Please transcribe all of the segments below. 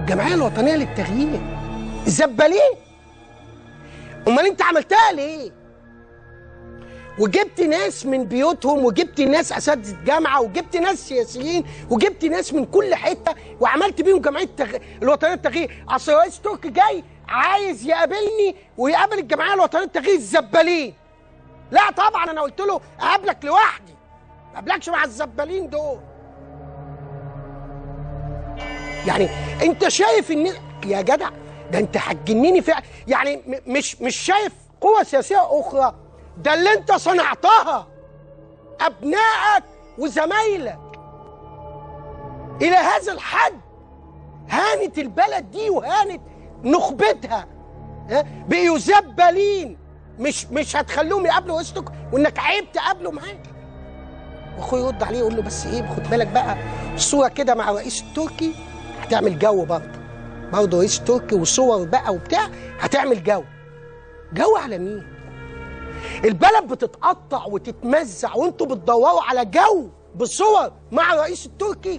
الجمعيه الوطنيه للتغيير الزبالين امال انت عملتها ليه وجبت ناس من بيوتهم وجبت ناس اساتذه جامعه وجبت ناس سياسيين وجبت ناس من كل حته وعملت بيهم جمعيه التغ... الوطنيه للتغيير اصل رئيس تركي جاي عايز يقابلني ويقابل الجمعيه الوطنيه للتغيير الزبالين لا طبعا انا قلت له اقابلك لوحدي ما اقابلكش مع الزبالين دول يعني انت شايف ان يا جدع ده انت هتجنني فعلا يعني م- مش مش شايف قوة سياسية أخرى ده اللي انت صنعتها أبنائك وزمايلك إلى هذا الحد هانت البلد دي وهانت نخبتها ها؟ بقوا زبالين مش مش هتخلوهم يقابلوا وسطك وانك عيب تقابله معاك واخوي يرد عليه يقول له بس ايه خد بالك بقى الصوره كده مع الرئيس التركي هتعمل جو برضه برضه رئيس تركي وصور بقى وبتاع هتعمل جو جو على مين؟ البلد بتتقطع وتتمزع وانتوا بتدوروا على جو بصور مع الرئيس التركي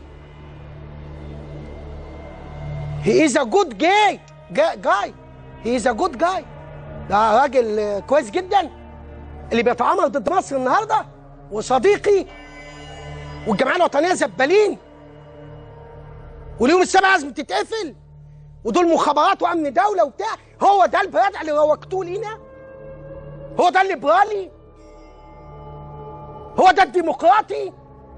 هي از ا جود جاي جاي هي از ا جود جاي ده راجل آه، كويس جدا اللي بيتآمر ضد مصر النهارده وصديقي والجمعيه الوطنيه زبالين واليوم السابع لازم تتقفل ودول مخابرات وامن دوله وبتاع هو ده البرادع اللي روجتوه لينا هو ده الليبرالي هو ده الديمقراطي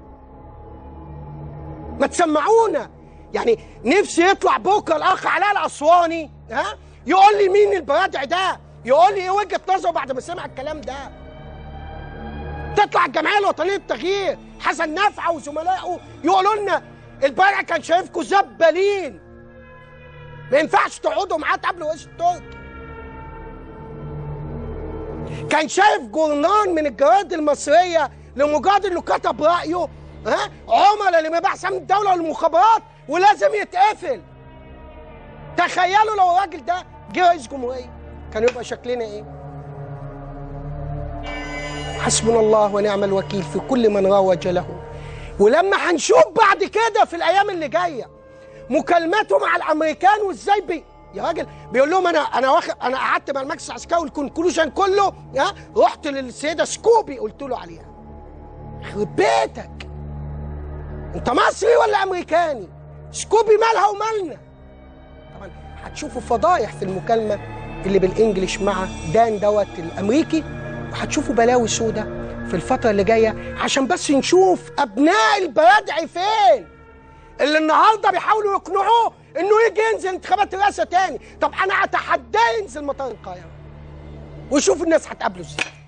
ما تسمعونا يعني نفسي يطلع بكره الاخ علاء الاسواني ها يقول لي مين البرادع ده يقول لي ايه وجهه نظره بعد ما سمع الكلام ده تطلع الجمعيه الوطنيه للتغيير حسن نافعه وزملائه يقولوا لنا البارع كان شايفكم زبالين ما ينفعش تقعدوا معاه تقابلوا رئيس التركي كان شايف جورنان من الجرايد المصريه لمجرد انه كتب رايه ها عملاء لمباحث امن الدوله والمخابرات ولازم يتقفل تخيلوا لو الراجل ده جه رئيس جمهوريه كان يبقى شكلنا ايه؟ حسبنا الله ونعم الوكيل في كل من روج له ولما هنشوف بعد كده في الايام اللي جايه مكالماته مع الامريكان وازاي بي يا راجل بيقول لهم انا انا واخد انا قعدت مع المجلس العسكري والكونكلوجن كله ها رحت للسيده سكوبي قلت له عليها يخرب بيتك انت مصري ولا امريكاني سكوبي مالها ومالنا طبعا هتشوفوا فضايح في المكالمه اللي بالانجلش مع دان دوت الامريكي وهتشوفوا بلاوي سودة في الفتره اللي جايه عشان بس نشوف ابناء البرادع فين اللي النهارده بيحاولوا يقنعوه انه يجي ينزل انتخابات رئاسه تاني طب انا اتحداه ينزل مطار القاهره ويشوف الناس هتقابله ازاي